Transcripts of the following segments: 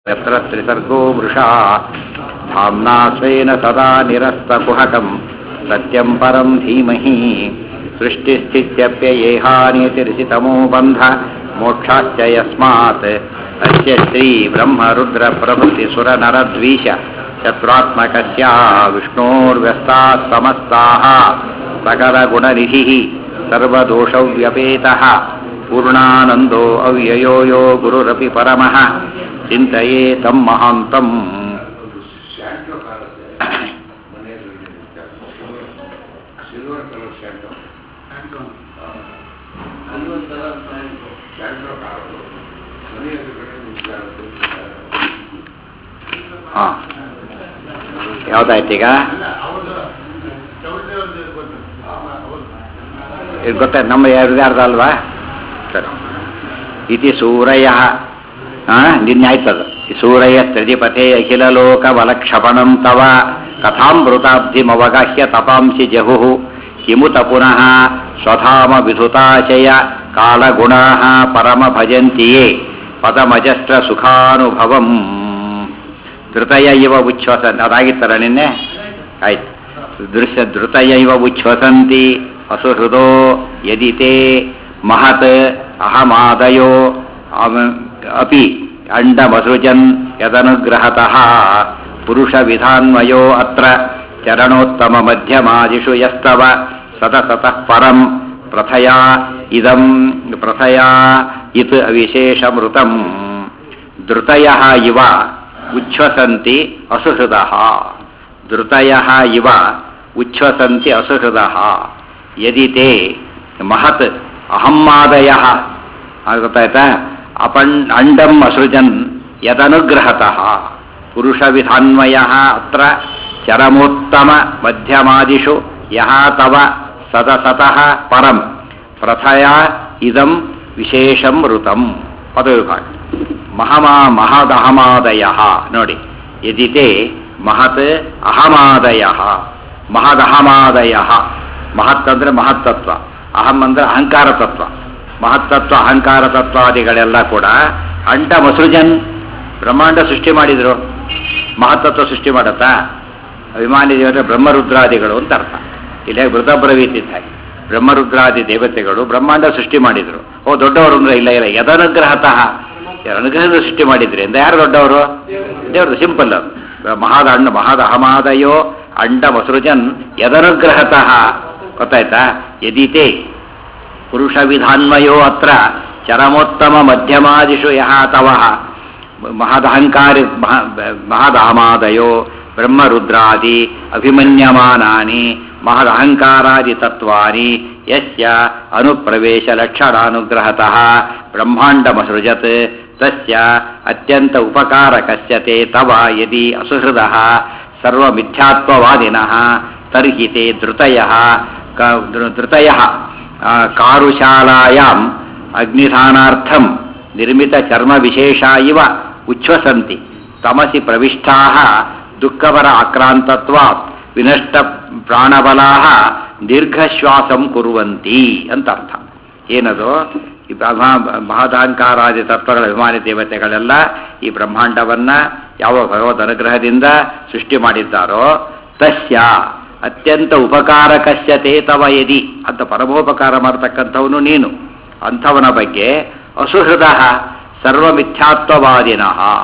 यत्र त्रिसर्गो मृषा धाम्ना स्वेन सदा निरस्तकुहकम् सत्यम् परम् धीमहि सृष्टिस्थित्यप्ययेहानितिर्षितमो बन्ध मोक्षाश्च यस्मात् अस्य श्रीब्रह्मरुद्रप्रभृतिसुरनरद्वीष चतुरात्मकस्य विष्णोर्व्यस्ताः समस्ताः सकलगुणनिधिः सर्वदोषव्यपेतः पूर्णानन्दो अव्ययो यो गुरुरपि परमः ಚಿಂತೆಯೇ ತಮ್ಮ ಮಹಾಂತಂ ಶಾಂಟೋ ಕಾಣುತ್ತೆ ಮನೆಯಲ್ಲಿ ಸಿಲ್ವರ್ ಕಲರ್ ಶಾಂಟೋ ಶಾಂಟೋ ಕಾಣೋದು ಮನೆ ಎದುರುಗಡೆ ನಿಂತ್ಕೊಳ್ಳೋದು. ಹಾಂ ಯಾವ್ದಾಯ್ತು ಈಗ ಇದು ಗೊತ್ತ ನಮ್ಮ ಯಾರ್ದು ಅಲ್ವಾ ಸರಿ ಇತಿ ಸೂರಯ ಹಾಂ ನಿನ್ನೆ ಆಯ್ತದು ಈ ಸೂರಯ ತ್ರಿಜಿಪಥೆ ಅಖಿಲ ಲೋಕ ಬಲಕ್ಷಪಣಂ ತವ ಕಥಾಮೃತಾಬ್ಧಿಮವಗಾಹ್ಯ ತಪಾಂಸಿ ಜಹು ಕಿಮುತ ಪುನಃ ಸ್ವಧಾಮ ವಿಧುತಾಶಯ ಕಾಲಗುಣಾ ಪರಮ ಭಜಂತಿಯೇ ಪದಮಜಸ್ತ್ರ ಸುಖಾನುಭವಂ ಧೃತಯ ಇವ ಉಚ್ಛ್ವಸನ್ ಅದಾಗಿತ್ತಲ್ಲ ನಿನ್ನೆ ಆಯ್ತು ದೃಶ್ಯ ಧೃತಯ ಇವ ಉಚ್ಛ್ವಸಂತಿ ಅಸುಹೃದೋ ಯದಿತೆ ಮಹತ್ ಅಹಮಾದಯೋ ಅವ- ಅಪಿ ಅಂಡಮಸೃಜನ್ ಯದನುಗ್ರಹತಃ ಪುರುಷವಿಧಾನ್ವಯೋ ಅತ್ರ ಚರಣೋತ್ತಮ ಮಧ್ಯಮಾದಿಷು ಯಸ್ತವ ಸತಸತಃ ಪರಂ ಪ್ರಥಯಾ ಇದಂ ಪ್ರಥಯಾ ಇತ್ ಅವಿಶೇಷಮೃತಂ ಧೃತಯ ಇವ ಉಚ್ಛ್ವಸಂತಿ ಅಸುಹೃದ ಧೃತಯ ಇವ ಉಚ್ಛ್ವಸಂತಿ ಅಸುಹೃದ ಯದಿ ತೇ ಮಹತ್ ಅಹಮ್ಮಾದಯ ಗೊತ್ತಾಯ್ತಾ ಅಪಣ್ ಅಂಡಂ ಅಸೃಜನ್ ಯದನುಗ್ರಹತಃ ಪುರುಷವಿಧಾನ್ವಯ ಅತ್ರ ಚರಮೋತ್ತಮ ಮಧ್ಯಮಾದಿಷು ಯಹ ತವ ಸದಸತಃ ಪರಂ ಪ್ರಥಯಾ ಇದಂ ವಿಶೇಷಂ ಋತಂ ಪದವಿಭಾಗ ಮಹಮಾ ಮಹದಹಮಾದಯ ನೋಡಿ ಯದಿತೆ ಮಹತ್ ಅಹಮಾದಯ ಮಹದಹಮಾದಯ ಮಹತ್ ಅಂದ್ರೆ ಮಹತ್ತತ್ವ ಅಹಂ ಅಂದ್ರೆ ಅಹಂಕಾರ ತತ್ವ ಮಹತ್ತತ್ವ ಅಹಂಕಾರ ತತ್ವಾದಿಗಳೆಲ್ಲ ಕೂಡ ಅಂಟ ಮಸೃಜನ್ ಬ್ರಹ್ಮಾಂಡ ಸೃಷ್ಟಿ ಮಾಡಿದ್ರು ಮಹತ್ತತ್ವ ಸೃಷ್ಟಿ ಮಾಡತ್ತಾ ಅಭಿಮಾನಿ ದೇವತೆ ಬ್ರಹ್ಮರುದ್ರಾದಿಗಳು ಅಂತ ಅರ್ಥ ಇಲ್ಲೇ ಮೃತಬ್ರವೀತಿದ್ದ ಹಾಗೆ ಬ್ರಹ್ಮರುದ್ರಾದಿ ದೇವತೆಗಳು ಬ್ರಹ್ಮಾಂಡ ಸೃಷ್ಟಿ ಮಾಡಿದ್ರು ಓ ದೊಡ್ಡವರು ಅಂದ್ರೆ ಇಲ್ಲ ಇಲ್ಲ ಯದನುಗ್ರಹತಃ ಅನುಗ್ರಹದ ಸೃಷ್ಟಿ ಮಾಡಿದ್ರಿ ಅಂತ ಯಾರು ದೊಡ್ಡವರು ದೇವ್ರದ್ದು ಸಿಂಪಲ್ ಅದು ಮಹಾದ ಅಣ್ಣ ಮಹಾದ ಅಹಮಾದಯೋ ಅಂಡ ಮಸೃಜನ್ ಯದನುಗ್ರಹತಃ ಗೊತ್ತಾಯ್ತಾ ಯದಿತೆ ಪುರುಷ ವಿಧಾನ್ವಯೋ ಅತ್ರ ಚರಮೋತ್ತಮ ಮಧ್ಯಮಾದಿಷು ಯಹ ತವಃ ಮಹದಹಂಕಾರಿ ಮಹದಹಮಾದಯೋ ಬ್ರಹ್ಮರುದ್ರಾದಿ ಅಭಿಮನ್ಯಮಾನಾನಿ ಮಹದಹಂಕಾರಾದಿ ತತ್ವಾನಿ ಯಸ್ಯ ಅನುಪ್ರವೇಶ ಲಕ್ಷಣಾನುಗ್ರಹತಃ ಬ್ರಹ್ಮಾಂಡಮಸೃಜತ್ ತಸ್ಯ ಅತ್ಯಂತ ಉಪಕಾರಕಸ್ಯ ತೇ ತವ ಯದಿ ಅಸುಹೃದಃ ಸರ್ವಮಿಥ್ಯಾತ್ವವಾದಿನಃ ತರ್ಹಿ ತೇ ಧೃತಯಃ ಕ- ಧೃ- ಧೃತಯಃ ಆ, ಕಾರುಶಾಲಾಯಾಂ ಅಗ್ನಿಧಾನಾರ್ಥಂ ನಿರ್ಮಿತ ಚರ್ಮ ವಿಶೇಷ ಇವ ಉಚ್ಛ್ವಸಂತಿ ತಮಸಿ ಪ್ರವಿಷ್ಟಾ ದುಃಖವರ ಆಕ್ರಾಂತತ್ವಾತ್ ವಿನಷ್ಟ ಪ್ರಾಣಬಲಾ ದೀರ್ಘಶ್ವಾಸಂ ಕುರುವಂತಿ ಅಂತ ಅರ್ಥ ಏನದು ಈ ಬ್ರಹ್ಮ ಮಹದಾಂಕಾರಾದಿ ತತ್ವಗಳ ಅಭಿಮಾನಿ ದೇವತೆಗಳೆಲ್ಲ ಈ ಬ್ರಹ್ಮಾಂಡವನ್ನ ಯಾವ ಭಗವದ್ ಅನುಗ್ರಹದಿಂದ ಸೃಷ್ಟಿ ಮಾಡಿದ್ದಾರೋ ತಸ್ಯ ಅತ್ಯಂತ ಉಪಕಾರಕಸ್ಯತೆ ತವ ಯದಿ ಅಂತ ಪರಮೋಪಕಾರ ಮಾಡತಕ್ಕಂಥವನು ನೀನು ಅಂಥವನ ಬಗ್ಗೆ ಅಸುಹೃದ ಸರ್ವಮಿಥ್ಯಾತ್ವವಾದಿನ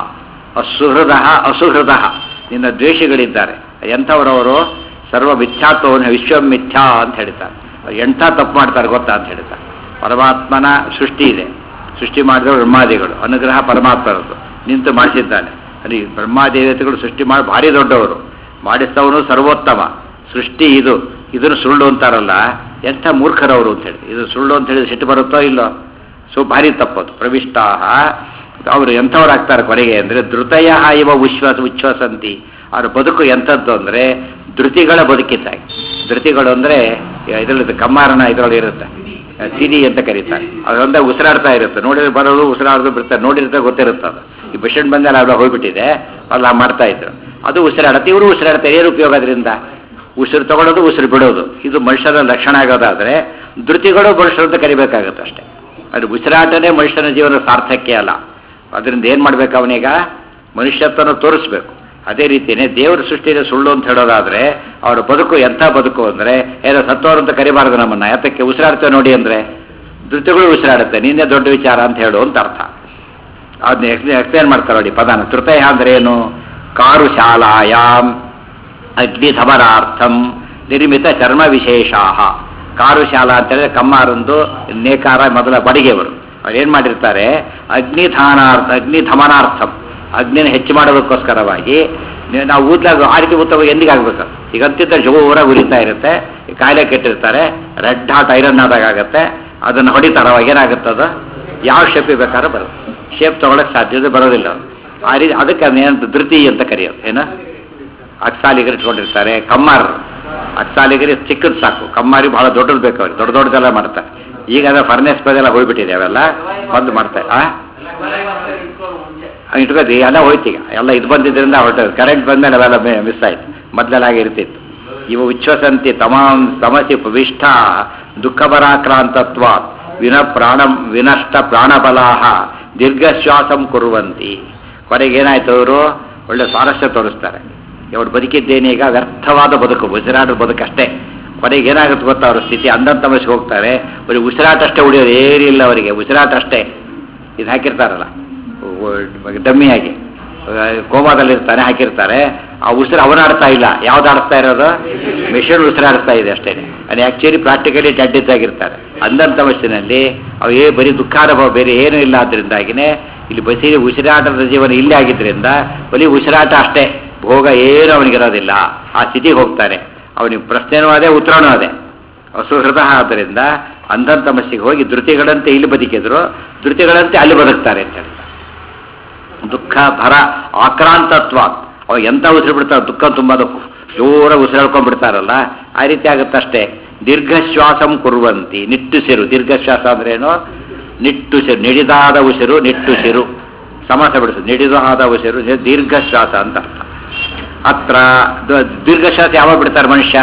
ಅಸುಹೃದ ಅಸುಹೃದ ನಿನ್ನ ದ್ವೇಷಿಗಳಿದ್ದಾರೆ ಎಂಥವರವರು ಸರ್ವ ಮಿಥ್ಯಾತ್ವವನ್ನು ವಿಶ್ವಂ ಮಿಥ್ಯಾ ಅಂತ ಹೇಳ್ತಾರೆ ಅವ್ರು ಎಂಥ ತಪ್ಪು ಮಾಡ್ತಾರೆ ಗೊತ್ತಾ ಅಂತ ಹೇಳ್ತಾರೆ ಪರಮಾತ್ಮನ ಸೃಷ್ಟಿ ಇದೆ ಸೃಷ್ಟಿ ಮಾಡಿದವರು ಬ್ರಹ್ಮಾದಿಗಳು ಅನುಗ್ರಹ ಪರಮಾತ್ಮರದ್ದು ನಿಂತು ಮಾಡಿಸಿದ್ದಾನೆ ಅಲ್ಲಿ ಬ್ರಹ್ಮಾದೇವತೆಗಳು ಸೃಷ್ಟಿ ಮಾಡಿ ಭಾರಿ ದೊಡ್ಡವರು ಮಾಡಿಸ್ತವನು ಸರ್ವೋತ್ತಮ ಸೃಷ್ಟಿ ಇದು ಇದನ್ನು ಸುಳ್ಳು ಅಂತಾರಲ್ಲ ಎಂಥ ಮೂರ್ಖರವರು ಅಂತ ಹೇಳಿ ಇದು ಸುಳ್ಳು ಅಂತ ಹೇಳಿ ಸಿಟ್ಟು ಬರುತ್ತೋ ಇಲ್ಲೋ ಸೊ ಭಾರಿ ತಪ್ಪದು ಪ್ರವಿಷ್ಟಾ ಅವರು ಎಂಥವ್ರಾಗ್ತಾರೆ ಕೊನೆಗೆ ಅಂದರೆ ಧೃತಯ ಇವ ಉಶ್ವಾಸ ಉಚ್ಛ್ವಸಂತಿ ಅವ್ರ ಬದುಕು ಎಂಥದ್ದು ಅಂದರೆ ಧೃತಿಗಳ ಬದುಕಿದ್ದಾಗೆ ಧೃತಿಗಳು ಅಂದರೆ ಇದರಲ್ಲಿ ಕಮ್ಮಾರನ ಇದರೊಳಗೆ ಇರುತ್ತೆ ಸಿಡಿ ಅಂತ ಕರೀತಾರೆ ಅದೊಂದೇ ಉಸಿರಾಡ್ತಾ ಇರುತ್ತೆ ನೋಡಿದ್ರೆ ಬರೋದು ಉಸಿರಾಡೋದು ಬಿಡ್ತಾರೆ ನೋಡಿರ್ತಾರೆ ಗೊತ್ತಿರುತ್ತೆ ಅದು ಈ ಪೇಷಂಟ್ ಬಂದಾಗ അവിടെ ಹೋಗ್ಬಿಟ್ಟಿದೆ ಅಲ್ಲ ಮಾಡ್ತಾ ಇದ್ರು ಅದು ಉಸಿರಾಡುತ್ತೆ ಇವರು ಉಸಿರಾಡ್ತಾರೆ ಏನು ಉಪಯೋಗ ಅದರಿಂದ ಉಸಿರು ತಗೊಳ್ಳೋದು ಉಸಿರು ಬಿಡೋದು ಇದು ಮನುಷ್ಯರ ಲಕ್ಷಣ ಆಗೋದಾದ್ರೆ ಧೃತಿಗಳು ಮನುಷ್ಯರು ಅಂತ ಕರಿಬೇಕಾಗತ್ತೆ ಅಷ್ಟೇ ಅದು ಉಸಿರಾಟನೇ ಮನುಷ್ಯನ ಜೀವನ ಸಾರ್ಥಕ್ಯ ಅಲ್ಲ ಅದರಿಂದ ಏನು ಮಾಡ್ಬೇಕು ಅವನೀಗ ಮನುಷ್ಯತ್ವನ ತೋರಿಸ್ಬೇಕು ಅದೇ ರೀತಿಯೇ ದೇವರ ಸೃಷ್ಟಿಯಲ್ಲಿ ಸುಳ್ಳು ಅಂತ ಹೇಳೋದಾದ್ರೆ ಅವರ ಬದುಕು ಎಂಥ ಬದುಕು ಅಂದರೆ ಏನೋ ಸತ್ತೋರು ಅಂತ ಕರಿಬಾರ್ದು ನಮ್ಮನ್ನ ಯಾತಕ್ಕೆ ಉಸಿರಾಡ್ತೇವೆ ನೋಡಿ ಅಂದರೆ ಧೃತಿಗಳು ಉಸಿರಾಡುತ್ತೆ ನೀನೇ ದೊಡ್ಡ ವಿಚಾರ ಅಂತ ಹೇಳು ಅಂತ ಅರ್ಥ ಅದನ್ನ ಎಕ್ಸ್ಪ್ಲೇನ್ ಮಾಡ್ತಾರೆ ನೋಡಿ ಪದಾನ ತೃತೀಯ ಅಂದ್ರೆ ಏನು ಕಾರು ಶಾಲಾಯಾಮ್ ಅಗ್ನಿಧಮರಾರ್ಥಂ ನಿರ್ಮಿತ ಚರ್ಮ ವಿಶೇಷಾಹ ಕಾರು ಶಾಲಾ ಅಂತ ಹೇಳಿದ್ರೆ ಕಮ್ಮಾರೊಂದು ನೇಕಾರ ಮೊದಲ ಬಡಿಗೆವರು ಅವ್ರು ಏನು ಮಾಡಿರ್ತಾರೆ ಅಗ್ನಿಧಾನಾರ್ಥ ಅಗ್ನಿಧಮನಾರ್ಥಂ ಅಗ್ನಿನ ಹೆಚ್ಚು ಮಾಡೋದಕ್ಕೋಸ್ಕರವಾಗಿ ನೀವು ನಾವು ಊದ್ಲಾಗ ಆ ರೀತಿ ಊತ ಎಂದಿಗೆ ಆಗ್ಬೇಕು ಈಗ ಅಂತಿದ್ದ ಜೋರಾಗಿ ಉರಿತಾ ಇರುತ್ತೆ ಈ ಕಾಯಿಲೆ ಕೆಟ್ಟಿರ್ತಾರೆ ರೆಡ್ ಹಾಟ್ ಐರನ್ ಆದಾಗ ಆಗುತ್ತೆ ಅದನ್ನು ಹೊಡಿತಾರೆ ಅವಾಗ ಏನಾಗುತ್ತೆ ಅದು ಯಾವ ಶೇಪಿಗೆ ಬೇಕಾದ್ರೂ ಬರುತ್ತೆ ಶೇಪ್ ತೊಗೊಳಕ್ಕೆ ಸಾಧ್ಯತೆ ಬರೋದಿಲ್ಲ ಅದು. ಆ ರೀತಿ ಅದಕ್ಕೆ ಅದನ್ನೇನಂತ ಧೃತಿ ಅಂತ ಕರೆಯೋದು ಏನು ಅಕ್ಸಾಲಿಗರು ಇಟ್ಕೊಂಡಿರ್ತಾರೆ ಕಮ್ಮಾರ್ ಅಕ್ಸಾಲಿಗರಿ ಚಿಕ್ಕದು ಸಾಕು ಕಮ್ಮಾರಿ ಬಹಳ ದೊಡ್ಡದು ಬೇಕು ಅವ್ರಿಗೆ ದೊಡ್ಡ ದೊಡ್ಡದೆಲ್ಲ ಮಾಡ್ತಾರೆ ಈಗ ಅದ ಫರ್ನೆಸ್ ಪದೆಲ್ಲ ಹೋಗ್ಬಿಟ್ಟಿದೆ ಅವೆಲ್ಲ ಬಂದು ಮಾಡ್ತಾರೆ ಆ ಇಟ್ಕೋತಿ ಎಲ್ಲ ಹೋಯ್ತು ಈಗ ಎಲ್ಲ ಇದು ಬಂದಿದ್ದರಿಂದ ಹೊರಟು ಕರೆಂಟ್ ಬಂದ್ಮೇಲೆ ಅವೆಲ್ಲ ಮಿಸ್ ಆಯ್ತು ಮೊದಲೆಲ್ಲ ಹಾಗೆ ಇರ್ತಿತ್ತು ಇವು ಉಚ್ಛ್ವಸಂತಿ ತಮಾಂ ತಮಸಿ ವಿಷ್ಠ ದುಃಖಪರಾಕ್ರಾಂತತ್ವ ವಿನ ಪ್ರಾಣ ವಿನಷ್ಟ ಪ್ರಾಣಬಲಾಹ ದೀರ್ಘಶ್ವಾಸಂ ಕುರುವಂತಿ ಕೊನೆಗೆ ಏನಾಯ್ತು ಅವರು ಒಳ್ಳೆ ಸ್ವಾರಸ್ಯ ತೋರಿಸ್ತಾರೆ ಇವ್ರು ಬದುಕಿದ್ದೇನೆ ಈಗ ವ್ಯರ್ಥವಾದ ಬದುಕು ಉಸಿರಾಟದ ಬದುಕಷ್ಟೇ ಕೊನೆಗೆ ಏನಾಗುತ್ತೆ ಗೊತ್ತಾ ಅವ್ರ ಸ್ಥಿತಿ ಅಂದಂತಮಸ್ಗೆ ಹೋಗ್ತಾರೆ ಬರೀ ಉಸಿರಾಟ ಅಷ್ಟೇ ಉಳಿಯೋದು ಏನಿಲ್ಲ ಅವರಿಗೆ ಉಸಿರಾಟ ಅಷ್ಟೇ ಇದು ಹಾಕಿರ್ತಾರಲ್ಲ ಡಮ್ಮಿಯಾಗಿ ಕೋಮಾದಲ್ಲಿರ್ತಾನೆ ಹಾಕಿರ್ತಾರೆ ಆ ಉಸಿರು ಅವನಾಡ್ತಾ ಇಲ್ಲ ಯಾವ್ದು ಆಡಿಸ್ತಾ ಇರೋದು ಮಿಷನ್ ಉಸಿರಾಡಿಸ್ತಾ ಇದೆ ಅಷ್ಟೇ ಅದು ಆ್ಯಕ್ಚುಲಿ ಪ್ರಾಕ್ಟಿಕಲಿ ಆಗಿರ್ತಾರೆ ಅಂದಂತ ವಯಸ್ಸಿನಲ್ಲಿ ಅವು ಏ ಬರೀ ದುಃಖಾನುಭವ ಬೇರೆ ಏನೂ ಇಲ್ಲ ಆದ್ರಿಂದಾಗಿನೇ ಇಲ್ಲಿ ಬಸಿ ಉಸಿರಾಟದ ಜೀವನ ಇಲ್ಲೇ ಆಗಿದ್ರಿಂದ ಬರೀ ಉಸಿರಾಟ ಅಷ್ಟೇ ಭೋಗ ಏನು ಅವನಿಗಿರೋದಿಲ್ಲ ಆ ಸ್ಥಿತಿಗೆ ಹೋಗ್ತಾನೆ ಅವನಿಗೆ ಪ್ರಶ್ನೆನೂ ಅದೇ ಉತ್ತರನೂ ಅದೇ ಅಸುಹೃದ ಆದ್ದರಿಂದ ಅಂಧನ್ ತಮಸ್ಸಿಗೆ ಹೋಗಿ ಧೃತಿಗಳಂತೆ ಇಲ್ಲಿ ಬದುಕಿದ್ರು ಧೃತಿಗಳಂತೆ ಅಲ್ಲಿ ಬದುಕ್ತಾರೆ ಅಂತ ಹೇಳ್ತಾರೆ ದುಃಖ ಭರ ಆಕ್ರಾಂತತ್ವ ಅವ ಎಂತ ಉಸಿರು ಬಿಡ್ತಾರೆ ದುಃಖ ತುಂಬ ಜೋರ ಉಸಿರಾಡ್ಕೊಂಡ್ಬಿಡ್ತಾರಲ್ಲ ಆ ರೀತಿ ಆಗುತ್ತಷ್ಟೇ ದೀರ್ಘಶ್ವಾಸಂ ಕುರುವಂತಿ ನಿಟ್ಟುಸಿರು ದೀರ್ಘಶ್ವಾಸ ಅಂದ್ರೇನು ನಿಟ್ಟುಸಿರು ನಿಡಿದಾದ ಉಸಿರು ನಿಟ್ಟುಸಿರು ಸಮಾಸ ಬಿಡಿಸು ನಿಡಿದಾದ ಉಸಿರು ದೀರ್ಘಶ್ವಾಸ ಅಂತ ಅರ್ಥ ಹತ್ರ ದ- ದೀರ್ಘಶ್ವಾಸ ಯಾವಾಗ ಬಿಡ್ತಾರೆ ಮನುಷ್ಯ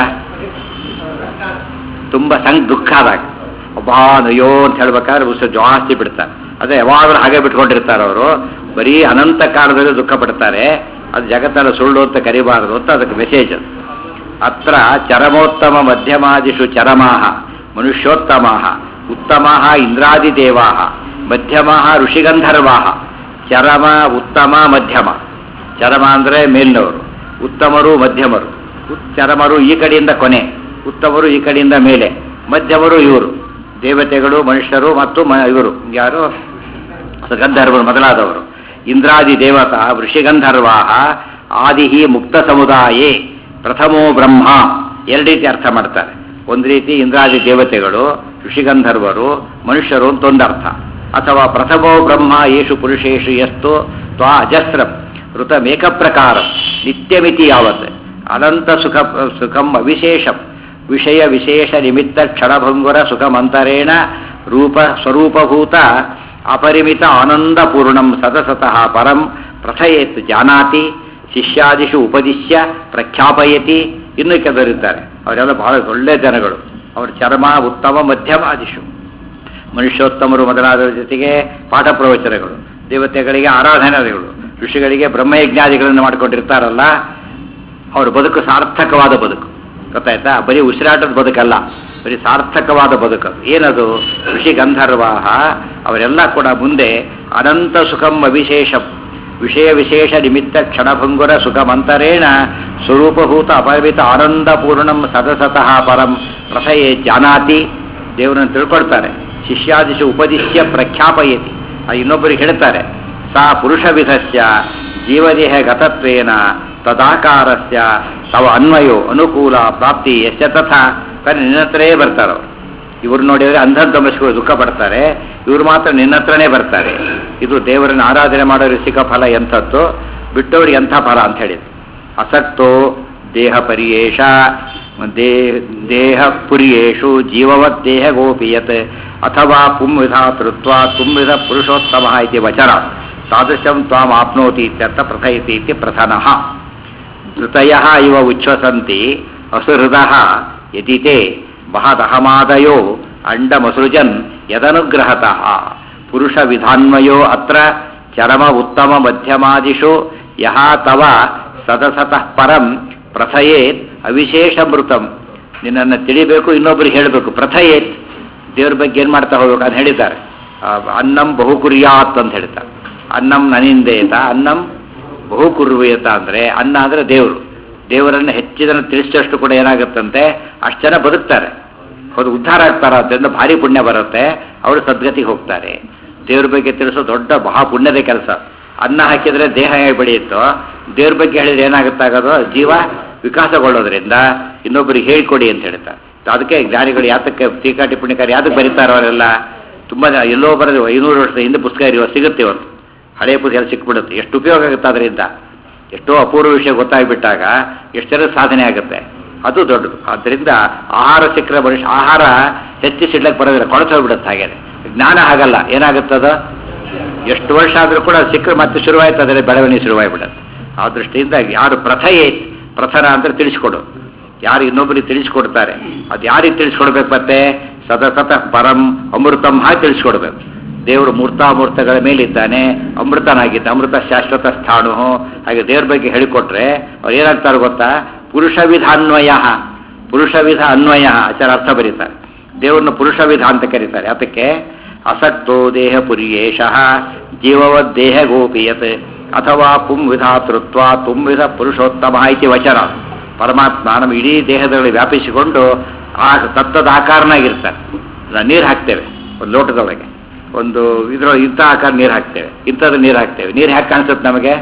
ತುಂಬ ಸಂಗ್ ದುಃಖ ಆದಾಗ ಒಬ್ಬ ಅಯ್ಯೋ ಅಂತ ಹೇಳ್ಬೇಕಾದ್ರೆ ಉಸಿರು ಜಾಸ್ತಿ ಬಿಡ್ತಾರೆ ಅದೇ ಯಾವಾಗಲೂ ಹಾಗೆ ಬಿಟ್ಕೊಂಡಿರ್ತಾರೆ ಅವರು ಬರೀ ಅನಂತ ಕಾಲದಲ್ಲಿ ದುಃಖ ಪಡ್ತಾರೆ ಅದು ಜಗತ್ತಲ್ಲ ಸುಳ್ಳು ಅಂತ ಕರಿಬಾರದು ಅಂತ ಅದಕ್ಕೆ ಮೆಸೇಜ್ ಅದು ಅತ್ರ ಚರಮೋತ್ತಮ ಮಧ್ಯಮಾದಿಷು ಚರಮಾಹ ಮನುಷ್ಯೋತ್ತಮಾಹ ಉತ್ತಮಾಹ ಇಂದ್ರಾದಿದೇವಾಹ ಮಧ್ಯಮಾಹ ಋಷಿಗಂಧರ್ವಾಹ ಚರಮ ಉತ್ತಮ ಮಧ್ಯಮ ಚರಮ ಅಂದರೆ ಮೇಲಿನವರು ಉತ್ತಮರು ಮಧ್ಯಮರು ಉತ್- ಚರಮರು ಈ ಕಡೆಯಿಂದ ಕೊನೆ ಉತ್ತಮರು ಈ ಕಡೆಯಿಂದ ಮೇಲೆ ಮಧ್ಯಮರು ಇವರು ದೇವತೆಗಳು ಮನುಷ್ಯರು ಮತ್ತು ಮ ಇವರು ಯಾರು ಗಂಧರ್ವರು ಮೊದಲಾದವರು ಇಂದ್ರಾದಿ ದೇವತಾ ಋಷಿಗಂಧರ್ವಾಹ ಆದಿಹಿ ಮುಕ್ತ ಸಮುದಾಯೇ ಪ್ರಥಮೋ ಬ್ರಹ್ಮ ಎರಡು ರೀತಿ ಅರ್ಥ ಮಾಡ್ತಾರೆ ಒಂದು ರೀತಿ ಇಂದ್ರಾದಿ ದೇವತೆಗಳು ಋಷಿಗಂಧರ್ವರು ಮನುಷ್ಯರು ಅಂತ ಒಂದು ಅರ್ಥ ಅಥವಾ ಪ್ರಥಮೋ ಬ್ರಹ್ಮ ಯೇಷು ಪುರುಷೇಷು ಎಷ್ಟು ತ್ವಾ ಅಜಸ್ರಂ ಋತಮೇಕ ಪ್ರಕಾರ ನಿತ್ಯಮಿತಿ ಯಾವತ್ ಅನಂತ ಸುಖ ಸುಖಂ ಅವಿಶೇಷಂ ವಿಷಯ ವಿಶೇಷ ನಿಮಿತ್ತ ಕ್ಷಣಭಂಗುರ ಸುಖಮಂತರೇಣ ರೂಪ ಸ್ವರೂಪಭೂತ ಅಪರಿಮಿತ ಆನಂದಪೂರ್ಣಂ ಸತಸತಃ ಪರಂ ಪ್ರಥಯೇತ್ ಜಾನಾತಿ ಶಿಷ್ಯಾದಿಷು ಉಪದಿಶ್ಯ ಪ್ರಖ್ಯಾಪಯತಿ ಇನ್ನು ಕೆಲವರಿದ್ದಾರೆ ಅವರೆಲ್ಲ ಬಹಳ ಒಳ್ಳೆಯ ಜನಗಳು ಅವರ ಚರ್ಮ ಉತ್ತಮ ಮಧ್ಯಮಾದಿಷು ಮನುಷ್ಯೋತ್ತಮರು ಮೊದಲಾದವರ ಜೊತೆಗೆ ಪಾಠ ಪ್ರವಚನಗಳು ದೇವತೆಗಳಿಗೆ ಆರಾಧನೆಗಳು ಋಷಿಗಳಿಗೆ ಬ್ರಹ್ಮಯಜ್ಞಾದಿಗಳನ್ನು ಮಾಡಿಕೊಂಡಿರ್ತಾರಲ್ಲ ಅವ್ರ ಬದುಕು ಸಾರ್ಥಕವಾದ ಬದುಕು ಗೊತ್ತಾಯ್ತಾ ಬರೀ ಉಸಿರಾಟದ ಬದುಕಲ್ಲ ಬರೀ ಸಾರ್ಥಕವಾದ ಬದುಕು ಏನದು ಋಷಿ ಗಂಧರ್ವಾಹ ಅವರೆಲ್ಲ ಕೂಡ ಮುಂದೆ ಅನಂತ ಸುಖಂ ಅವಿಶೇಷಂ ವಿಷಯ ವಿಶೇಷ ನಿಮಿತ್ತ ಕ್ಷಣಭಂಗುರ ಸುಖಮಂತರೇಣ ಸ್ವರೂಪಭೂತ ಅಪರಿಮಿತ ಆನಂದಪೂರ್ಣಂ ಸದಸತಃ ಪರಂ ರಸಯೇ ಜಾನಾತಿ ದೇವರನ್ನು ತಿಳ್ಕೊಳ್ತಾರೆ ಶಿಷ್ಯಾದಿಶು ಉಪದಿಶ್ಯ ಪ್ರಖ್ಯಾಪಯತಿ ಆ ಇನ್ನೊಬ್ಬರಿಗೆ ಹೇಳ್ತಾರೆ ಸಾ ಪುರುಷವಿಧಸ್ಯ ಜೀವದೇಹ ಗತತ್ವೇನ ತದಾಕಾರಸ್ಯ ತವ ಅನ್ವಯೋ ಅನುಕೂಲ ಪ್ರಾಪ್ತಿ ಎಷ್ಟ ತಥಾ కానీ ನಿನ್ನ ಹತ್ರೇ ಬರ್ತಾರೆ ಅವರು ಇವ್ರು ನೋಡಿದರೆ ಅಂಧಂತಮಸ್ಗಳು ದುಃಖ ಪಡ್ತಾರೆ ಇವ್ರು ಮಾತ್ರ ನಿನ್ನ ಹತ್ರನೇ ಬರ್ತಾರೆ ಇದು ದೇವರನ್ನ ಆರಾಧನೆ ಮಾಡೋರಿಗೆ ಸಿಕ್ಕ ಫಲ ಎಂಥದ್ದು ಬಿಟ್ಟವ್ರಿಗೆ ಎಂಥ ಫಲ ಅಂತ ಹೇಳಿದ್ರು ಅಸಕ್ತೋ ದೇಹ ಪರಿಯೇಷ ದೇ ದೇಹ ಪುರಿಯೇಷು ಜೀವವತ್ ದೇಹ ಗೋಪಿಯತ್ ಅಥವಾ ಪುಂವಿಧಾತೃತ್ವ ಪುಂವಿಧ ಪುರುಷೋತ್ತಮ ಇತಿ ವಚನ ತಾದೃಶಂ ತ್ವಾಂ ಆಪ್ನೋತಿ ಇತ್ಯರ್ಥ ಪ್ರಥಯತಿ ಇತಿ ಪ್ರಥನಃ ಧೃತಯ ಇವ ಉಚ್ಛ್ವಸಂತಿ ಅಸುಹೃದ ಯದಿ ತೇ ಮಹದಹಮಾದಯೋ ಅಂಡಮಸೃಜನ್ ಯದನುಗ್ರಹತಃ ಪುರುಷ ವಿಧಾನ್ವಯೋ ಅತ್ರ ಚರಮ ಉತ್ತಮ ಮಧ್ಯಮಾದಿಷು ಯಹ ತವ ಸದಸತಃ ಪರಂ ಪ್ರಥಯೇತ್ ಅವಿಶೇಷ ಮೃತಂ ನಿನ್ನನ್ನು ತಿಳಿಬೇಕು ಇನ್ನೊಬ್ರಿಗೆ ಹೇಳಬೇಕು ಪ್ರಥಯೇತ್ ದೇವ್ರ ಬಗ್ಗೆ ಏನು ಮಾಡ್ತಾ ಹೋಗ್ಬೇಕು ಅಂತ ಹೇಳಿದ್ದಾರೆ ಆ, ಅನ್ನಂ ಬಹುಕುರ್ಯಾತ್ ಅಂತ ಹೇಳ್ತಾರೆ ಅನ್ನಂ ನನಿಂದೇತ ಅನ್ನಂ ಬಹುಕುರ್ವೇತ ಅಂದರೆ ಅನ್ನ ಅಂದರೆ ದೇವರು ದೇವರನ್ನು ಹೆಚ್ಚು ಜನ ತಿಳಿಸಿದಷ್ಟು ಕೂಡ ಏನಾಗುತ್ತಂತೆ ಅಷ್ಟು ಜನ ಬದುಕ್ತಾರೆ ಅವರು ಉದ್ಧಾರ ಆಗ್ತಾರ ಅದರಿಂದ ಭಾರಿ ಪುಣ್ಯ ಬರುತ್ತೆ ಅವರು ಸದ್ಗತಿಗೆ ಹೋಗ್ತಾರೆ ದೇವ್ರ ಬಗ್ಗೆ ತಿಳಿಸೋ ದೊಡ್ಡ ಮಹಾ ಪುಣ್ಯದ ಕೆಲಸ ಅನ್ನ ಹಾಕಿದ್ರೆ ದೇಹ ಹೇಗೆ ಬೆಳೆಯುತ್ತೋ ದೇವ್ರ ಬಗ್ಗೆ ಹೇಳಿದ್ರೆ ಏನಾಗುತ್ತಾಗೋದು ಜೀವ ವಿಕಾಸಗೊಳ್ಳೋದ್ರಿಂದ ಇನ್ನೊಬ್ಬರಿಗೆ ಹೇಳ್ಕೊಡಿ ಅಂತ ಹೇಳ್ತಾರೆ ಅದಕ್ಕೆ ಜ್ಞಾನಿಗಳು ಯಾತಕ್ಕೆ ಟೀಕಾ ಟಿಪ್ಪಣಿಕಾರಿ ಯಾತಕ್ಕೆ ಬರೀತಾರೆ ಅವರೆಲ್ಲ ತುಂಬ ಜನ ಎಲ್ಲೋ ಬರೋದು ಐನೂರು ವರ್ಷದ ಹಿಂದೆ ಪುಸ್ತಕ ಇರುವ ಸಿಗುತ್ತೆ ಇವತ್ತು ಹಳೆಯ ಪುಸ್ತಕ ಸಿಕ್ಬಿಡುತ್ತೆ ಎಷ್ಟು ಉಪಯೋಗ ಆಗುತ್ತೆ ಅದರಿಂದ ಎಷ್ಟೋ ಅಪೂರ್ವ ವಿಷಯ ಗೊತ್ತಾಗ್ಬಿಟ್ಟಾಗ ಎಷ್ಟೆಲ್ಲ ಸಾಧನೆ ಆಗುತ್ತೆ ಅದು ದೊಡ್ಡದು ಆದ್ದರಿಂದ ಆಹಾರ ಸಿಕ್ಕರೆ ಮನುಷ್ಯ ಆಹಾರ ಹೆಚ್ಚಿಸಿಡ್ಲಕ್ಕೆ ಬರೋದಿಲ್ಲ ಕೊಳತು ಹೋಗ್ಬಿಡುತ್ತೆ ಹಾಗೆ ಜ್ಞಾನ ಹಾಗಲ್ಲ ಏನಾಗುತ್ತದ ಎಷ್ಟು ವರ್ಷ ಆದರೂ ಕೂಡ ಸಿಕ್ಕರೆ ಮತ್ತೆ ಶುರುವಾಯ್ತು ಅದರ ಬೆಳವಣಿಗೆ ಶುರುವಾಗ್ಬಿಡುತ್ತೆ ಆ ದೃಷ್ಟಿಯಿಂದ ಯಾರು ಪ್ರಥಯೇ ಪ್ರಥನ ಅಂದರೆ ತಿಳಿಸ್ಕೊಡು ಯಾರು ಇನ್ನೊಬ್ಬರಿಗೆ ತಿಳಿಸ್ಕೊಡ್ತಾರೆ ಅದು ಯಾರಿಗೆ ತಿಳಿಸ್ಕೊಡ್ಬೇಕು ಮತ್ತೆ ಸತತ ಪರಂ ಅಮೃತಂ ಹಾಗೆ ತಿಳಿಸ್ಕೊಡ್ಬೇಕು ದೇವರು ಮೂರ್ತಾಮೂರ್ತಗಳ ಮೇಲಿದ್ದಾನೆ ಅಮೃತನಾಗಿದ್ದ ಅಮೃತ ಶಾಶ್ವತ ಸ್ಥಾಣು ಹಾಗೆ ದೇವ್ರ ಬಗ್ಗೆ ಹೇಳಿಕೊಟ್ರೆ ಅವ್ರು ಏನಾಗ್ತಾರೆ ಗೊತ್ತಾ ಪುರುಷ ವಿಧಾನ್ವಯ ಪುರುಷ ವಿಧ ಅನ್ವಯ ಆಚಾರ ಅರ್ಥ ಬರೀತಾರೆ ದೇವ್ರನ್ನ ಪುರುಷ ವಿಧ ಅಂತ ಕರೀತಾರೆ ಅದಕ್ಕೆ ಅಸಕ್ತೋ ದೇಹ ಪುರಿಯೇಶಃ ಜೀವವದ್ ದೇಹ ಗೋಪಿಯತ್ ಅಥವಾ ಪುಂ ವಿಧಾತೃತ್ವ ತುಂ ವಿಧ ಪುರುಷೋತ್ತಮ ಇತಿ ವಚನ ಪರಮಾತ್ಮ ನಮ್ಮ ಇಡೀ ದೇಹದಲ್ಲಿ ವ್ಯಾಪಿಸಿಕೊಂಡು ಆ ತತ್ವದ ಆಕಾರನಾಗಿರ್ತಾನೆ ನೀರು ಹಾಕ್ತೇವೆ ಒಂದು ಲೋಟದೊಳಗೆ ಒಂದು ಇದ್ರ ಇಂಥ ಆಕಾರ ನೀರು ಹಾಕ್ತೇವೆ ಇಂಥದ್ದು ನೀರು ಹಾಕ್ತೇವೆ ನೀರು ಹ್ಯಾಕೆ ಕಾಣಿಸುತ್ತೆ ನಮಗೆ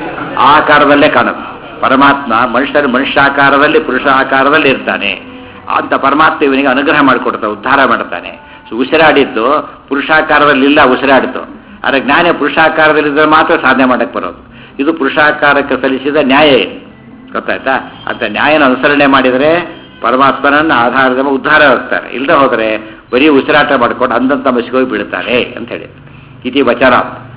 ಆ ಆಕಾರದಲ್ಲೇ ಕಾಣುತ್ತೆ ಪರಮಾತ್ಮ ಮನುಷ್ಯರು ಮನುಷ್ಯಾಕಾರದಲ್ಲಿ ಪುರುಷ ಆಕಾರದಲ್ಲಿ ಇರ್ತಾನೆ ಅಂತ ಪರಮಾತ್ಮ ಇವನಿಗೆ ಅನುಗ್ರಹ ಮಾಡಿಕೊಡ್ತಾ ಉದ್ಧಾರ ಮಾಡ್ತಾನೆ ಸೊ ಉಸಿರಾಡಿದ್ದು ಪುರುಷಾಕಾರದಲ್ಲಿ ಇಲ್ಲ ಉಸಿರಾಡಿತು ಆದರೆ ಜ್ಞಾನ ಪುರುಷಾಕಾರದಲ್ಲಿದ್ದರೆ ಮಾತ್ರ ಸಾಧನೆ ಮಾಡಕ್ಕೆ ಬರೋದು ಇದು ಪುರುಷಾಕಾರಕ್ಕೆ ಸಲ್ಲಿಸಿದ ನ್ಯಾಯ ಇದು ಗೊತ್ತಾಯ್ತಾ ಅಂತ ನ್ಯಾಯನ ಅನುಸರಣೆ ಮಾಡಿದರೆ ಪರಮಾತ್ಮನನ್ನು ಆಧಾರದ ಮೇಲೆ ಉದ್ಧಾರ ಆಗ್ತಾರೆ ಇಲ್ಲದೆ ಹೋದರೆ ಬರೀ ಉಸಿರಾಟ ಮಾಡ್ಕೊಂಡು ಅಂದಂತ ಮಸಿಗೋಗಿ ಬೀಳ್ತಾರೆ ಅಂತ ಹೇಳಿ ಇತಿ ವಚನ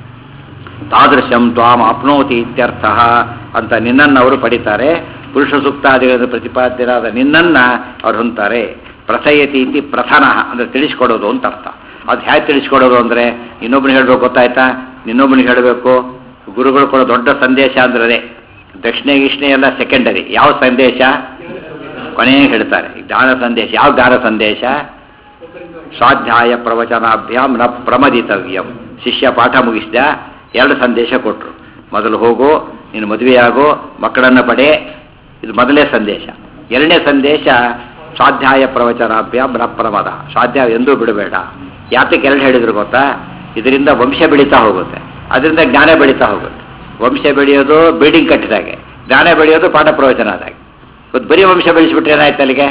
ತಾದೃಶಂ ತ್ವಾಂ ಆಪ್ನೋತಿ ಇತ್ಯರ್ಥ ಅಂತ ನಿನ್ನನ್ನು ಅವರು ಪಡಿತಾರೆ ಪುರುಷ ಸೂಕ್ತಾದಿಗಳನ್ನು ಪ್ರತಿಪಾದ್ಯರಾದ ನಿನ್ನನ್ನ ಅವ್ರು ಹೊಂತಾರೆ ಪ್ರಥಯತಿ ಇತಿ ಪ್ರಥನ ಅಂದ್ರೆ ತಿಳಿಸ್ಕೊಡೋದು ಅಂತ ಅರ್ಥ ಅದು ಹೇಗೆ ತಿಳಿಸ್ಕೊಡೋದು ಅಂದ್ರೆ ಇನ್ನೊಬ್ಬನಿಗೆ ಹೇಳ್ಬೇಕು ಗೊತ್ತಾಯ್ತಾ ಇನ್ನೊಬ್ಬನಿಗೆ ಹೇಳಬೇಕು ಗುರುಗಳು ಕೊಡೋ ದೊಡ್ಡ ಸಂದೇಶ ಅಂದ್ರೆ ಅದೇ ದಕ್ಷಿಣೆ ಗಿಷ್ಣೆ ಎಲ್ಲ ಸೆಕೆಂಡರಿ ಯಾವ ಸಂದೇಶ ಕೊನೆಗೆ ಹೇಳ್ತಾರೆ ಜ್ಞಾನ ಸಂದೇಶ ಯಾವ ಜ್ಞಾನ ಸಂದೇಶ ಸ್ವಾಧ್ಯಾಯ ಪ್ರವಚನಾಭ್ಯಾಮ್ ನ ಪ್ರಮದಿತವ್ಯಂ ಶಿಷ್ಯ ಪಾಠ ಮುಗಿಸಿದ ಎರಡು ಸಂದೇಶ ಕೊಟ್ಟರು ಮೊದಲು ಹೋಗು ನೀನು ಮದುವೆಯಾಗು ಮಕ್ಕಳನ್ನು ಪಡೆ ಇದು ಮೊದಲನೇ ಸಂದೇಶ ಎರಡನೇ ಸಂದೇಶ ಸ್ವಾಧ್ಯಾಯ ಪ್ರವಚನಾಭ್ಯಾಮ್ ನ ಪ್ರಮದ ಸ್ವಾಧ್ಯಾಯ ಎಂದೂ ಬಿಡಬೇಡ ಯಾತಕ್ಕೆ ಎರಡು ಹೇಳಿದ್ರು ಗೊತ್ತಾ ಇದರಿಂದ ವಂಶ ಬೆಳೀತಾ ಹೋಗುತ್ತೆ ಅದರಿಂದ ಜ್ಞಾನ ಬೆಳೀತಾ ಹೋಗುತ್ತೆ ವಂಶ ಬೆಳೆಯೋದು ಬಿಲ್ಡಿಂಗ್ ಕಟ್ಟಿದಾಗೆ ಜ್ಞಾನ ಬೆಳೆಯೋದು ಪಾಠ ಪ್ರವಚನ ಆದಾಗೆ ಇವತ್ತು ಬರೀ ವಂಶ ಬೆಳೆಸ್ಬಿಟ್ರೆ ಏನಾಯ್ತು ಅಲ್ಲಿಗೆ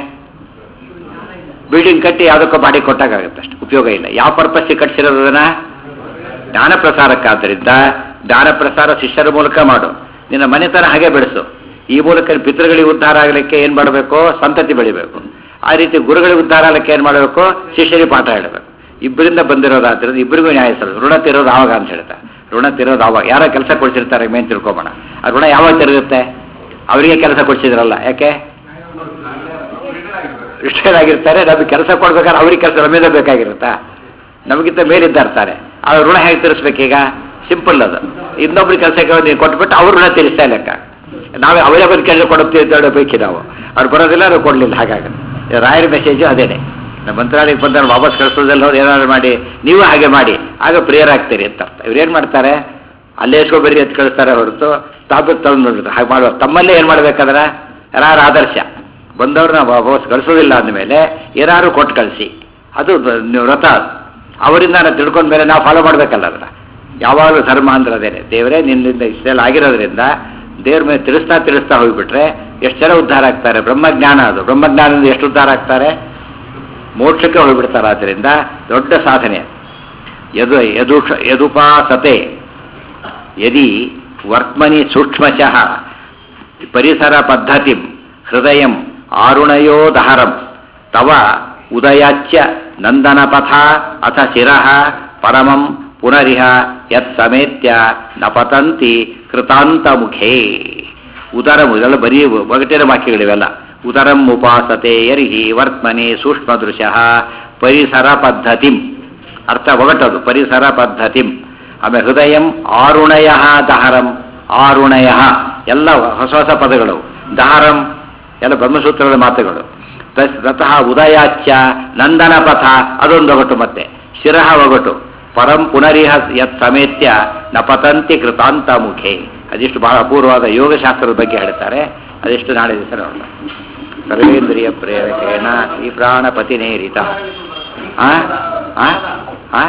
ಬಿಲ್ಡಿಂಗ್ ಕಟ್ಟಿ ಯಾವುದಕ್ಕೋ ಬಾಡಿ ಕೊಟ್ಟಾಗುತ್ತೆ ಅಷ್ಟು ಉಪಯೋಗ ಇಲ್ಲ ಯಾವ ಪರ್ಪಸ್ಸಿಗೆ ಕಟ್ಸಿರೋದು ಅದನ್ನ ಜ್ಞಾನ ಪ್ರಸಾರಕ್ಕಾದ್ದರಿಂದ ಜ್ಞಾನ ಪ್ರಸಾರ ಶಿಷ್ಯರ ಮೂಲಕ ಮಾಡು ನಿನ್ನ ಮನೆತನ ಹಾಗೆ ಬೆಳೆಸು ಈ ಮೂಲಕ ಪಿತೃಗಳಿಗೆ ಉದ್ಧಾರ ಆಗಲಿಕ್ಕೆ ಏನು ಮಾಡಬೇಕು ಸಂತತಿ ಬೆಳಿಬೇಕು ಆ ರೀತಿ ಗುರುಗಳಿಗೆ ಉದ್ಧಾರ ಆಗಲಿಕ್ಕೆ ಏನು ಮಾಡಬೇಕು ಶಿಷ್ಯರಿಗೆ ಪಾಠ ಹೇಳಬೇಕು ಇಬ್ಬರಿಂದ ಬಂದಿರೋದಾದ್ರಿಂದ ಇಬ್ಬರಿಗೂ ನ್ಯಾಯ ಸಲ್ಲ ಋಣ ತಿರೋದು ಆವಾಗ ಅಂತ ಹೇಳ್ತಾರೆ ಋಣ ತಿರೋದು ಆವಾಗ ಯಾರ ಕೆಲಸ ಕೊಡ್ಸಿರ್ತಾರೆ ಮೇನ್ ತಿಳ್ಕೊಬೋಣ ಆ ಋಣ ಯಾವಾಗ ತಿರುಗುತ್ತೆ ಅವರಿಗೆ ಕೆಲಸ ಕೊಡ್ಸಿದ್ರಲ್ಲ ಯಾಕೆ ಇಷ್ಟರಾಗಿರ್ತಾರೆ ನಮಗೆ ಕೆಲಸ ಕೊಡ್ಬೇಕಾದ್ರೆ ಅವ್ರಿಗೆ ಕೆಲಸ ನಮ್ಮಿಂದ ಬೇಕಾಗಿರುತ್ತಾ ನಮಗಿಂತ ಮೇಲಿದ್ದಾರ್ತಾರೆ ಆ ಋಣ ಹೇಗೆ ತೀರಿಸ್ಬೇಕೀಗ ಸಿಂಪಲ್ ಅದು ಇನ್ನೊಬ್ರಿಗೆ ಕೆಲಸಕ್ಕೆ ನೀವು ಕೊಟ್ಬಿಟ್ಟು ಅವ್ರ ಋಣ ತೀರಿಸ್ತಾ ಲೆಕ್ಕ ನಾವೇ ಅವರೇ ಬಂದು ಕೆಲಸ ಕೊಡುತ್ತೀವಿ ಅಂತ ಹೇಳಬೇಕು ನಾವು ಅವ್ರು ಬರೋದಿಲ್ಲ ಅವ್ರು ಕೊಡಲಿಲ್ಲ ಹಾಗಾಗಿ ರಾಯರ ಮೆಸೇಜು ಅದೇನೆ ನಮ್ಮ ಮಂತ್ರಾಲಯಕ್ಕೆ ಬಂದಾಗ ವಾಪಸ್ ಕಳಿಸೋದಲ್ಲ ಅವ್ರು ಏನಾದ್ರು ಮಾಡಿ ನೀವು ಹಾಗೆ ಮಾಡಿ ಆಗ ಪ್ರಿಯರಾಗ್ತೀರಿ ಅಂತ ಅರ್ಥ ಇವ್ರೇನು ಮಾಡ್ತಾರೆ ಅಲ್ಲೇ ಎಸ್ಕೊಬರಿ ಅಂತ ಕಳಿಸ್ತಾರೆ ಹೊರತು ತಾವು ತಂದು ನೋಡ್ತಾರೆ ಹಾಗೆ ಮಾಡುವ ತಮ್ಮಲ್ಲೇ ಏನು ಮಾಡ್ಬೇಕಾದ್ರೆ ಯಾರು ಆದರ್ಶ ಬಂದವ್ರನ್ನ ವಾಪಸ್ ಕಳಿಸೋದಿಲ್ಲ ಅಂದಮೇಲೆ ಏನಾದ್ರು ಕೊಟ್ಟು ಕಳಿಸಿ ಅದು ಬ- ನೀವು ವ್ರತ ಅದು. ಅವರಿಂದ ನಾವು ತಿಳ್ಕೊಂಡ ಮೇಲೆ ನಾವು ಫಾಲೋ ಮಾಡಬೇಕಲ್ಲ ಅದನ್ನ ಯಾವಾಗಲೂ ಧರ್ಮ ಅಂದ್ರೆ ಅದೇನೆ ದೇವರೇ ನಿನ್ನಿಂದ ಇಷ್ಟೆಲ್ಲ ಆಗಿರೋದ್ರಿಂದ ದೇವ್ರ ಮೇಲೆ ತಿಳಿಸ್ತಾ ತಿಳಿಸ್ತಾ ಹೋಗ್ಬಿಟ್ರೆ ಎಷ್ಟು ಜನ ಉದ್ಧಾರ ಆಗ್ತಾರೆ ಬ್ರಹ್ಮಜ್ಞಾನ ಅದು ಬ್ರಹ್ಮಜ್ಞಾನದಿಂದ ಎಷ್ಟು ಉದ್ಧಾರ ಆಗ್ತಾರೆ ಮೋಕ್ಷಕ್ಕೆ ಹೋಗ್ಬಿಡ್ತಾರೆ ಆದ್ದರಿಂದ ದೊಡ್ಡ ಸಾಧನೆ ಯದು ಯದುಷ ಯದುಪಾಸತೆ ಯದಿ ವರ್ತಮನಿ ಸೂಕ್ಷ್ಮಶಃ ಪರಿಸರ ಪದ್ಧತಿ ಹೃದಯ ಆರುಣಯೋದಹರಂ ತವ ಉದಯಾಚ್ಯ ನಂದನಪಥ ಅಥ ಶಿರಃ ಪರಮಂ ಪುನರಿಹ ಯತ್ ಸಮೇತ್ಯ ನ ಪತಂತಿ ಕೃತಾಂತಮುಖೇ ಉದರಂ ಇದೆಲ್ಲ ಬರೀ ಒಗಟಿನ ವಾಕ್ಯಗಳಿವೆಲ್ಲ ಉದರಂ ಉಪಾಸತೆ ಯರ್ಹಿ ವರ್ತಮನೆ ಸೂಕ್ಷ್ಮದೃಶಃ ಪರಿಸರ ಪದ್ಧತಿಂ ಅರ್ಥ ಒಗಟದು ಪರಿಸರ ಪದ್ಧತಿಂ ಆಮೇಲೆ ಹೃದಯಂ ಆರುಣಯ ದಹರಂ ಆರುಣಯ ಎಲ್ಲ ಹೊಸ ಹೊಸ ಪದಗಳು ದಾರಂ ಎಲ್ಲ ಬ್ರಹ್ಮಸೂತ್ರದ ಮಾತುಗಳು ತಸ್ ತತಃ ಉದಯಾಚ್ಯ ನಂದನ ಪಥ ಅದೊಂದು ಒಗಟು ಮತ್ತೆ ಶಿರಹ ಒಗಟು ಪರಂ ಪುನರಿಹ ಯತ್ ಸಮೇತ್ಯ ನ ಪತಂತಿ ಕೃತಾಂತ ಮುಖೇ ಅದಿಷ್ಟು ಬಹಳ ಅಪೂರ್ವವಾದ ಯೋಗಶಾಸ್ತ್ರದ ಬಗ್ಗೆ ಹೇಳ್ತಾರೆ ಅದೆಷ್ಟು ನಾಳೆ ದಿವಸ ನೋಡೋಣ ಸರ್ವೇಂದ್ರಿಯ ಪ್ರೇರಕೇಣ ಈ ಪ್ರಾಣಪತಿನೇರಿತ ಆ ಆ ಆ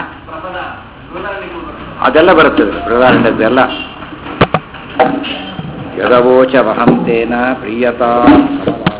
ಅದೆಲ್ಲ ಬರುತ್ತದೆ ಬೃಹದಾರಣ್ಯದ್ದೆಲ್ಲ ಯದವೋಚ ವಹಂತೇನ ಪ್ರಿಯತಾ